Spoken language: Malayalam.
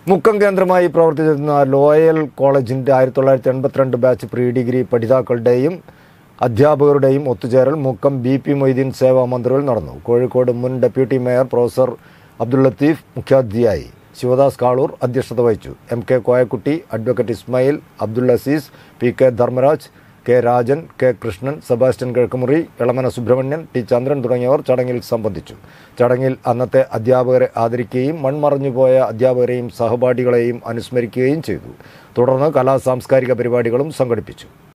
മുക്കം കേന്ദ്രമായി പ്രവർത്തിച്ചിരുന്ന ലോയൽ കോളേജിൻ്റെ ആയിരത്തി തൊള്ളായിരത്തി എൺപത്തിരണ്ട് ബാച്ച് പ്രീ ഡിഗ്രി പഠിതാക്കളുടെയും അധ്യാപകരുടെയും ഒത്തുചേരൽ മുക്കം ബി പി മൊയ്തീൻ സേവാ മന്ദിറിൽ നടന്നു കോഴിക്കോട് മുൻ deputy mayor professor Abdul Latheef മുഖ്യാതിഥിയായി ശിവദാസ് കാളൂർ അധ്യക്ഷത വഹിച്ചു M K Koyakutty advocate Ismail Abdul Azeez P K Dharmaraj K Rajan K Krishnan Sebastian Kizhakkumuri Elamana Subramanian T Chandran തുടങ്ങിയവർ ചടങ്ങിൽ സംബന്ധിച്ചു ചടങ്ങിൽ അന്നത്തെ അധ്യാപകരെ ആദരിക്കുകയും മൺമറഞ്ഞുപോയ അധ്യാപകരെയും സഹപാഠികളെയും അനുസ്മരിക്കുകയും ചെയ്തു തുടർന്ന് കലാ സാംസ്കാരിക പരിപാടികളും സംഘടിപ്പിച്ചു